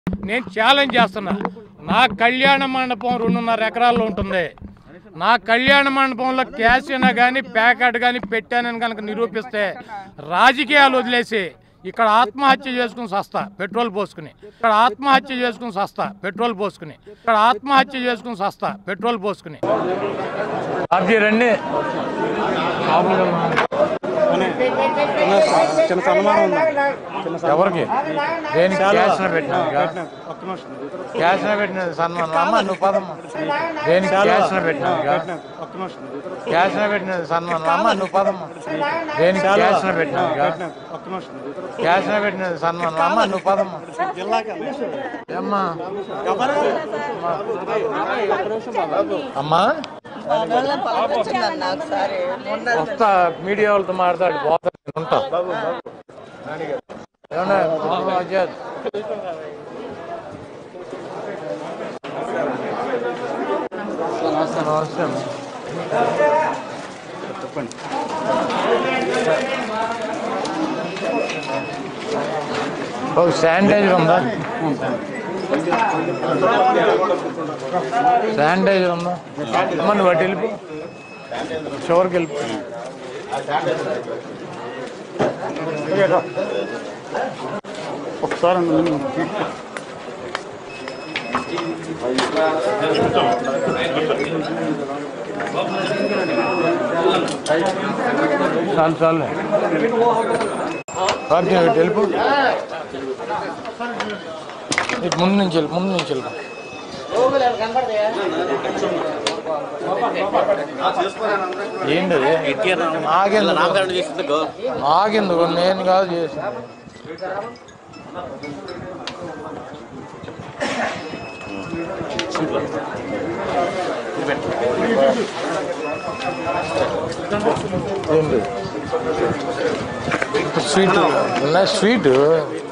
నేను ఛాలెంజ్ చేస్తున్నా నా కళ్యాణ మండపం రెండున్నర ఎకరాల్లో ఉంటుంది నా కళ్యాణ మండపంలో క్యాష్ అయినా కానీ ప్యాకెట్ కానీ పెట్టానని కనుక నిరూపిస్తే రాజకీయాలు వదిలేసి ఇక్కడ ఆత్మహత్య చేసుకుని సస్తా పెట్రోల్ పోసుకుని ఇక్కడ ఆత్మహత్య చేసుకుని సస్తా పెట్రోల్ పోసుకుని ఇక్కడ ఆత్మహత్య చేసుకుని సస్తా పెట్రోల్ పోసుకుని ఆర్జీ రండి చిన్న సన్మానం ఉందా చిన్న ఎవరికి దేనికి క్యాష్ పెట్టినా ఒక్క నిమిషం క్యాష్ పెట్టిన సన్మానం అమ్మ నువ్వు పదమ్మ దేనికి క్యాష్ పెట్టినా ఒక్క నిమిషం క్యాష్ పెట్టిన సన్మానం అమ్మ నువ్వు పదమ్మ దేనికి క్యాష్ పెట్టినా ఒక్క నిమిషం క్యాష్ పెట్టిన సన్మానం అమ్మ నువ్వు పదమ్మ అమ్మా అమ్మా పలకొచ్చిందన్న ఒకసారి మొన్న వస్తా మీడియా వాళ్ళతో మాట్లాడి పోతా నేను ఉంటా ఏమన్నా మామూలు ఆజాద్. నమస్తే నమస్తే అమ్మా. ఓ శానిటైజర్ ఉందా శానిటైజర్ ఉందా అమ్మ నువ్వు అటు వెళ్ళిపో చివరికి వెళ్ళిపో ఒకసారి అందులో చాలు చాలు పార్టీ ఇటు వెళ్ళిపో ఇటు ముందు నుంచి వెళ్ళి ముందు నుంచి వెళ్ళిపో ఏంటి అది? నాకెందుకు నాకెందుకు నేను కాదు చేసింది ఏంటి స్వీట్ స్వీట్